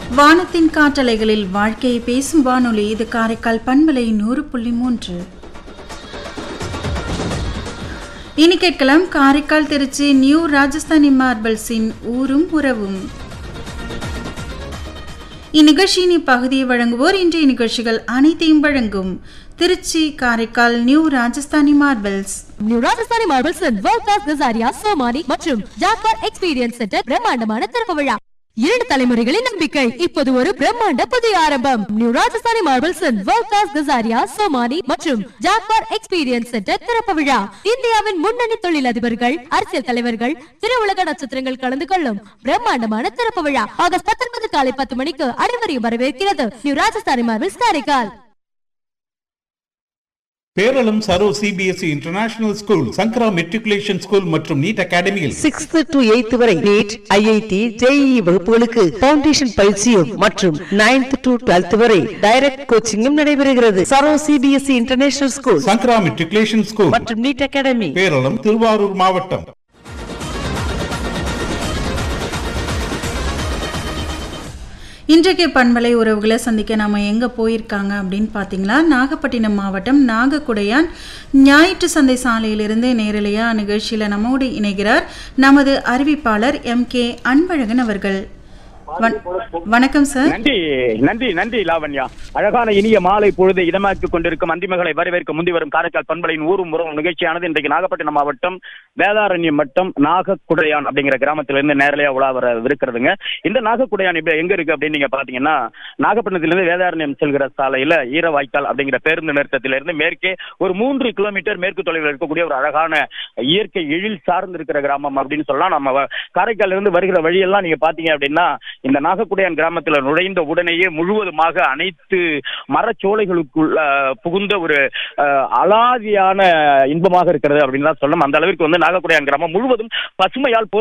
வானத்தின் காற்றலைகளில் வாழ்க்கையை பேசும் வானொலி இது காரைக்கால் பண்பலை நூறு புள்ளி மூன்று இனி கேட்கலாம் காரைக்கால் திருச்சி நியூ ராஜஸ்தானி மார்பிள்ஸின் ஊரும் உறவும் இந்நிகழ்ச்சியின் இப்பகுதியை வழங்குவோர் இன்றைய நிகழ்ச்சிகள் அனைத்தையும் வழங்கும் Tiruchi Karaikal new Rajasthani marbles new Rajasthani marbles world class Kajaria Somany மற்றும் ஜாக்வார் எக்ஸ்பீரியன்ஸ் சென்டர் பிரம்மாண்டமான திறப்பு விழா இரண்டு தலைமுறைகளின் நம்பிக்கை இப்போது ஒரு பிரம்மாண்ட புதிய ஆரம்பம் new Rajasthani marbles world class Kajaria Somany மற்றும் ஜாக்வார் எக்ஸ்பீரியன்ஸ் சென்டர் திறப்பு விழா இந்தியாவின் முன்னணி தொழிலதிபர்கள் அரசியல் தலைவர்கள் திருவுலக நட்சத்திரங்கள் கலந்து கொள்ளும் பிரம்மாண்டமான திறப்பு விழா ஆகஸ்ட் பத்தொன்பது காலை பத்து மணிக்கு அனைவரையும் வரவேற்கிறது new Rajasthani marbles Karaikal Peralam Saro CBSE international school Sankara matriculation school மற்றும் நீட் அகாடமியில் சிக்ஸ்த் டு எய்த் வரை நீட் ஐஐடி ஜேஇஇ வகுப்புகளுக்கு பவுண்டேஷன் பயிற்சியும் மற்றும் நைன்த் டு டுவெல்த் வரை டைரக்ட் கோச்சிங்கும் நடைபெறுகிறது Saro CBSE international school Sankara matriculation school மற்றும் நீட் அகாடமி பேரளம் திருவாரூர் மாவட்டம் இன்றைக்கு பண்பலை உறவுகளை சந்திக்க நாம எங்க போயிருக்காங்க அப்படின்னு பார்த்தீங்களா நாகப்பட்டினம் மாவட்டம் நாகக்குடையான் ஞாயிற்று சந்தை சாலையிலிருந்து நேரலையா நிகழ்ச்சியில நம்மோடு இணைகிறார் நமது அறிவிப்பாளர் எம் கே அன்பழகன் அவர்கள் வண- வணக்கம் சார் நன்றி நன்றி நன்றி லாவண்யா அழகான இனிய மாலை பொழுது இதமாக்கிக் கொண்டிருக்கும் அந்திமகளை வரவேற்க முந்தி வரும் காரைக்கால் பண்பலையின் ஊரும் உறவும் நிகழ்ச்சியானது இன்றைக்கு நாகப்பட்டினம் மாவட்டம் வேதாரண்யம் மட்டம் நாகக்குடையான் அப்படிங்கிற கிராமத்திலிருந்து நேரலையா உலா வர இருக்கிறதுங்க இந்த நாகக்குடையான் இப்ப எங்க இருக்கு அப்படின்னு நீங்க பாத்தீங்கன்னா நாகப்பட்டினத்திலிருந்து வேதாரண்யம் செல்கிற சாலையில ஈரவாய்க்கால் அப்படிங்கிற பேருந்து நிறுத்தத்திலிருந்து மேற்கே ஒரு மூன்று கிலோமீட்டர் மேற்கு தொலைவில் இருக்கக்கூடிய ஒரு அழகான இயற்கை எழில் சார்ந்து இருக்கிற கிராமம் அப்படின்னு சொல்லலாம் நம்ம வ- காரைக்கால்ல இருந்து வருகிற வழியெல்லாம் நீங்க பாத்தீங்க அப்படின்னா இந்த நாகக்குடையான் கிராமத்துல நுழைந்த உடனேயே முழுவதுமாக அனைத்து மரச்சோலைகளுக்குள் அஹ், புகுந்த ஒரு அஹ், அலாதியான இன்பமாக இருக்கிறது அப்படின்னு தான் சொல்லணும் அந்த அளவிற்கு வந்து நாகக்குடையான் கிராமம் முழுவதும் பசுமையால்